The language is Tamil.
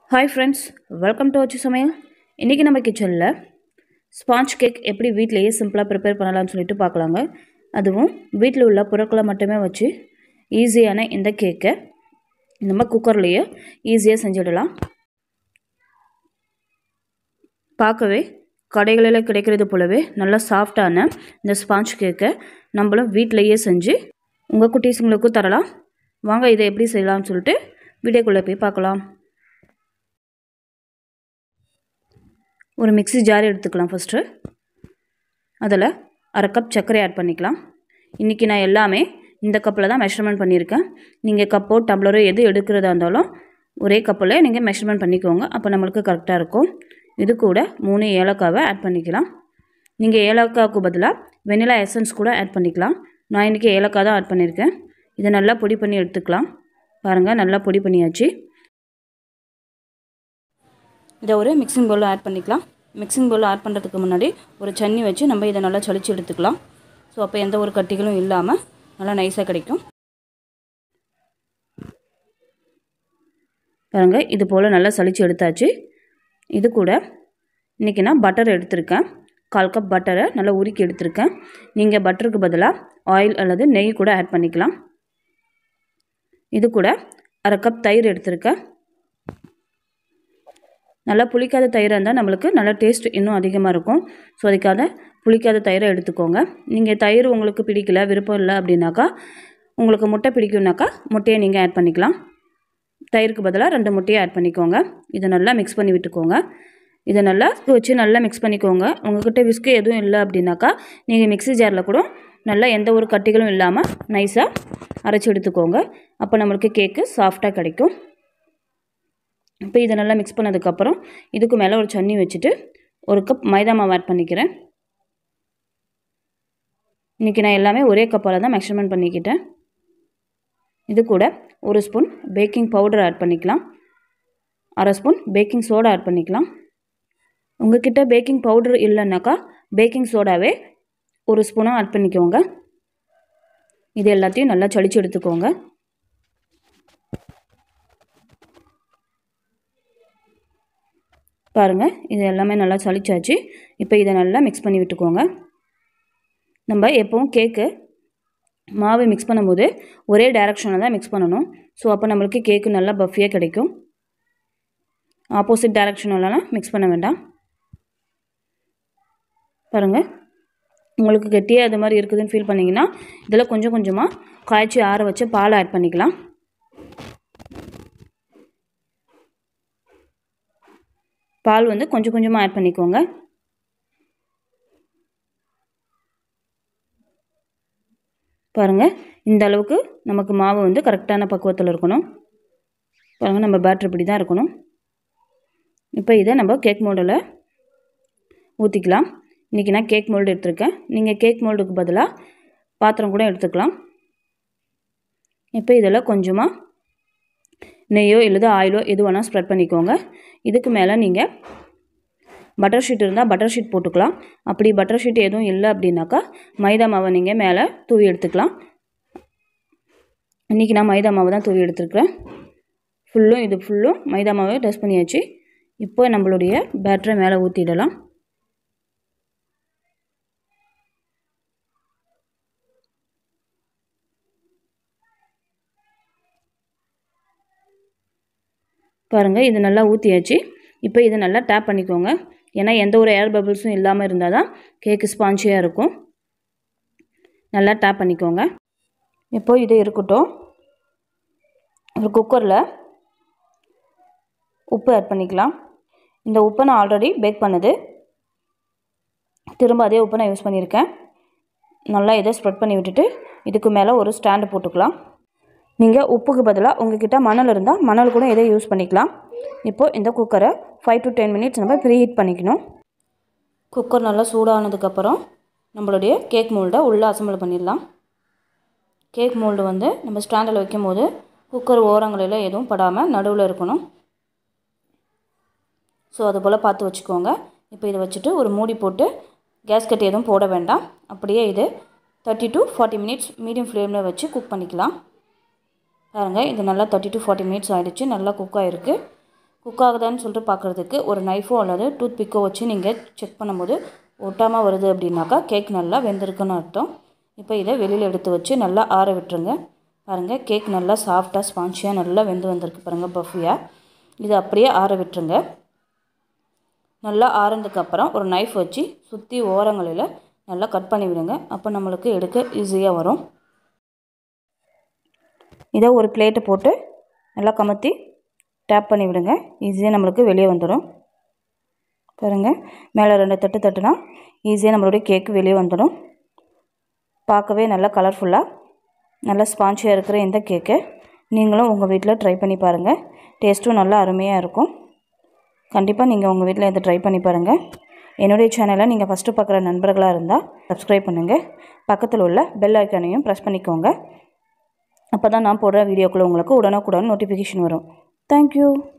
ஹாய் ஃப்ரெண்ட்ஸ் வெல்கம் டு வச்சு சமையல் இன்றைக்கி நம்ம கிச்சனில் ஸ்பாஞ்ச் கேக் எப்படி வீட்டிலேயே சிம்பிளாக ப்ரிப்பேர் பண்ணலாம்னு சொல்லிட்டு பார்க்கலாங்க அதுவும் வீட்டில் உள்ள பொருட்களை மட்டுமே வச்சு ஈஸியான இந்த கேக்கை நம்ம குக்கர்லேயே ஈஸியாக செஞ்சிடலாம் பார்க்கவே கடைகளில் கிடைக்கிறது போலவே நல்லா சாஃப்டான இந்த ஸ்பாஞ்ச் கேக்கை நம்மளும் வீட்டிலையே செஞ்சு உங்கள் குட்டீஸுங்களுக்கும் தரலாம் வாங்க இதை எப்படி செய்யலாம்னு சொல்லிட்டு வீடியோக்குள்ளே போய் பார்க்கலாம் ஒரு மிக்ஸி ஜார் எடுத்துக்கலாம் ஃபஸ்ட்டு அதில் அரை கப் சர்க்கரை ஆட் பண்ணிக்கலாம் இன்றைக்கி நான் எல்லாமே இந்த கப்பில் தான் மெஷர்மெண்ட் பண்ணியிருக்கேன் நீங்கள் கப்போ டம்ளரோ எது எடுக்கிறதா இருந்தாலும் ஒரே கப்பில் நீங்கள் மெஷர்மெண்ட் பண்ணிக்கோங்க அப்போ நம்மளுக்கு கரெக்டாக இருக்கும் இது கூட மூணு ஏலக்காவை ஆட் பண்ணிக்கலாம் நீங்கள் ஏலக்காவுக்கு பதிலாக வெனிலா எசன்ஸ் கூட ஆட் பண்ணிக்கலாம் நான் இன்றைக்கி ஏலக்காய் தான் ஆட் பண்ணியிருக்கேன் இதை நல்லா பொடி பண்ணி எடுத்துக்கலாம் பாருங்கள் நல்லா பொடி பண்ணியாச்சு இதை ஒரு மிக்சிங் பவுலில் ஆட் பண்ணிக்கலாம் மிக்சிங் பவுலில் ஆட் பண்ணுறதுக்கு முன்னாடி ஒரு சன்னி வச்சு நம்ம இதை நல்லா சளிச்சு எடுத்துக்கலாம் ஸோ அப்போ எந்த ஒரு கட்டிகளும் இல்லாமல் நல்லா நைஸாக கிடைக்கும் பாருங்கள் இது போல் நல்லா சளிச்சு எடுத்தாச்சு இது கூட இன்றைக்கி நான் பட்டர் எடுத்திருக்கேன் கால் கப் பட்டரை நல்லா உருக்கி எடுத்திருக்கேன் நீங்கள் பட்டருக்கு பதிலாக ஆயில் அல்லது நெய் கூட ஆட் பண்ணிக்கலாம் இது கூட அரை கப் தயிர் எடுத்திருக்கேன் நல்லா புளிக்காத தயிராக இருந்தால் நம்மளுக்கு நல்லா டேஸ்ட் இன்னும் அதிகமாக இருக்கும் ஸோ அதுக்காக புளிக்காத தயிரை எடுத்துக்கோங்க நீங்கள் தயிர் உங்களுக்கு பிடிக்கல விருப்பம் இல்லை அப்படின்னாக்கா உங்களுக்கு முட்டை பிடிக்கும்னாக்கா முட்டையை நீங்கள் ஆட் பண்ணிக்கலாம் தயிருக்கு பதிலாக ரெண்டு முட்டையை ஆட் பண்ணிக்கோங்க இதை நல்லா மிக்ஸ் பண்ணி விட்டுக்கோங்க இதை நல்லா வச்சு நல்லா மிக்ஸ் பண்ணிக்கோங்க உங்கள்கிட்ட விஸ்கு எதுவும் இல்லை அப்படின்னாக்கா நீங்கள் மிக்ஸி ஜாரில் கூட நல்லா எந்த ஒரு கட்டிகளும் இல்லாமல் நைஸாக அரைச்சி எடுத்துக்கோங்க அப்போ நம்மளுக்கு கேக்கு சாஃப்டாக கிடைக்கும் இப்போ இதை நல்லா மிக்ஸ் பண்ணதுக்கப்புறம் இதுக்கு மேலே ஒரு சன்னி வச்சுட்டு ஒரு கப் மைதா மாவு ஆட் பண்ணிக்கிறேன் இன்றைக்கி நான் எல்லாமே ஒரே கப்பால் தான் மெஷர்மெண்ட் பண்ணிக்கிட்டேன் இது கூட ஒரு ஸ்பூன் பேக்கிங் பவுடர் ஆட் பண்ணிக்கலாம் அரை ஸ்பூன் பேக்கிங் சோடா ஆட் பண்ணிக்கலாம் உங்ககிட்ட பேக்கிங் பவுடர் இல்லைன்னாக்கா பேக்கிங் சோடாவே ஒரு ஸ்பூனாக ஆட் பண்ணிக்கோங்க இது எல்லாத்தையும் நல்லா சளிச்சு எடுத்துக்கோங்க பாருங்கள் இது எல்லாமே நல்லா சளிச்சாச்சு இப்போ இதை நல்லா மிக்ஸ் பண்ணி விட்டுக்கோங்க நம்ம எப்போவும் கேக்கு மாவு மிக்ஸ் பண்ணும்போது ஒரே டைரக்ஷனில் தான் மிக்ஸ் பண்ணணும் ஸோ அப்போ நம்மளுக்கு கேக்கு நல்லா பஃபியாக கிடைக்கும் ஆப்போசிட் டைரக்ஷனெல்லாம் மிக்ஸ் பண்ண வேண்டாம் பாருங்கள் உங்களுக்கு கெட்டியாக அது மாதிரி இருக்குதுன்னு ஃபீல் பண்ணிங்கன்னா இதில் கொஞ்சம் கொஞ்சமாக காய்ச்சி ஆற வச்சு பால் ஆட் பண்ணிக்கலாம் பால் வந்து கொஞ்சம் கொஞ்சமாக ஆட் பண்ணிக்கோங்க பாருங்கள் இந்த அளவுக்கு நமக்கு மாவு வந்து கரெக்டான பக்குவத்தில் இருக்கணும் பாருங்கள் நம்ம பேட்ரு இப்படி தான் இருக்கணும் இப்போ இதை நம்ம கேக் மோல்டில் ஊற்றிக்கலாம் இன்றைக்கி நான் கேக் மோல்டு எடுத்திருக்கேன் நீங்கள் கேக் மோல்டுக்கு பதிலாக பாத்திரம் கூட எடுத்துக்கலாம் இப்போ இதில் கொஞ்சமாக நெய்யோ இல்லது ஆயிலோ எது வேணால் ஸ்ப்ரெட் பண்ணிக்கோங்க இதுக்கு மேலே நீங்கள் பட்டர் ஷீட் இருந்தால் பட்டர் ஷீட் போட்டுக்கலாம் அப்படி பட்டர் ஷீட் எதுவும் இல்லை அப்படின்னாக்கா மைதா மாவை நீங்கள் மேலே தூவி எடுத்துக்கலாம் இன்றைக்கி நான் மைதா மாவு தான் தூவி எடுத்துருக்கிறேன் ஃபுல்லும் இது ஃபுல்லும் மைதா மாவை டஸ்ட் பண்ணியாச்சு இப்போ நம்மளுடைய பேட்டரை மேலே ஊற்றிடலாம் பாருங்கள் இது நல்லா ஊற்றியாச்சு இப்போ இதை நல்லா டேப் பண்ணிக்கோங்க ஏன்னா எந்த ஒரு ஏர் பபிள்ஸும் இல்லாமல் இருந்தால் தான் கேக்கு ஸ்பான்ச்சியாக இருக்கும் நல்லா டேப் பண்ணிக்கோங்க இப்போது இது இருக்கட்டும் ஒரு குக்கரில் உப்பு ஆட் பண்ணிக்கலாம் இந்த உப்பை நான் ஆல்ரெடி பேக் பண்ணது திரும்ப அதே உப்பை நான் யூஸ் பண்ணியிருக்கேன் நல்லா இதை ஸ்ப்ரெட் பண்ணி விட்டுட்டு இதுக்கு மேலே ஒரு ஸ்டாண்டு போட்டுக்கலாம் நீங்கள் உப்புக்கு பதிலாக உங்ககிட்ட மணல் இருந்தால் மணல் கூட இதை யூஸ் பண்ணிக்கலாம் இப்போது இந்த குக்கரை ஃபைவ் டு டென் மினிட்ஸ் நம்ம ப்ரீ ஹீட் பண்ணிக்கணும் குக்கர் நல்லா சூடானதுக்கப்புறம் நம்மளுடைய கேக் மோல்டை உள்ளே அசம்பிள் பண்ணிடலாம் கேக் மோல்டு வந்து நம்ம ஸ்டாண்டில் வைக்கும் போது குக்கர் ஓரங்களில் எதுவும் படாமல் நடுவில் இருக்கணும் ஸோ அது போல் பார்த்து வச்சுக்கோங்க இப்போ இதை வச்சுட்டு ஒரு மூடி போட்டு கேஸ்கட் எதுவும் போட வேண்டாம் அப்படியே இது thirty to forty minutes medium ஃப்ளேமில் வச்சு குக் பண்ணிக்கலாம் பாருங்கள் இது நல்லா தேர்ட்டி டு ஃபார்ட்டி மினிட்ஸ் ஆகிடுச்சு நல்லா குக் ஆகிருக்கு குக் ஆகுதான்னு சொல்லிட்டு பார்க்குறதுக்கு ஒரு நைஃபோ அல்லது டூத் பிக்கோ வச்சு நீங்கள் செக் பண்ணும்போது ஒட்டாமல் வருது அப்படின்னாக்கா கேக் நல்லா வெந்திருக்குன்னு அர்த்தம் இப்போ இதை வெளியில் எடுத்து வச்சு நல்லா ஆற விட்டுருங்க பாருங்கள் கேக் நல்லா சாஃப்டாக ஸ்பான்ச்சியாக நல்லா வெந்து வந்திருக்கு பாருங்கள் பஃபியாக இதை அப்படியே ஆற விட்டுருங்க நல்லா ஆறுனதுக்கப்புறம் ஒரு நைஃப் வச்சு சுற்றி ஓரங்களில் நல்லா கட் பண்ணி விடுங்க அப்போ நம்மளுக்கு எடுக்க ஈஸியாக வரும் இதை ஒரு பிளேட்டை போட்டு நல்லா கமத்தி டேப் பண்ணி விடுங்க ஈஸியாக நம்மளுக்கு வெளியே வந்துடும் பாருங்கள் மேலே ரெண்டு தட்டு தட்டுனா ஈஸியாக நம்மளுடைய கேக்கு வெளியே வந்துடும் பார்க்கவே நல்லா கலர்ஃபுல்லாக நல்லா ஸ்பான்ச்சியாக இருக்கிற இந்த கேக்கை நீங்களும் உங்கள் வீட்டில் ட்ரை பண்ணி பாருங்கள் டேஸ்ட்டும் நல்லா அருமையாக இருக்கும் கண்டிப்பாக நீங்கள் உங்கள் வீட்டில் இதை ட்ரை பண்ணி பாருங்கள் என்னுடைய சேனலை நீங்கள் ஃபஸ்ட்டு பார்க்குற நண்பர்களாக இருந்தால் சப்ஸ்கிரைப் பண்ணுங்கள் பக்கத்தில் உள்ள பெல் ஐக்கானையும் ப்ரெஸ் பண்ணிக்கோங்க அப்போ தான் நான் போடுற வீடியோக்குள்ளே உங்களுக்கு உடனுக்குடன் நோட்டிஃபிகேஷன் வரும் தேங்க்யூ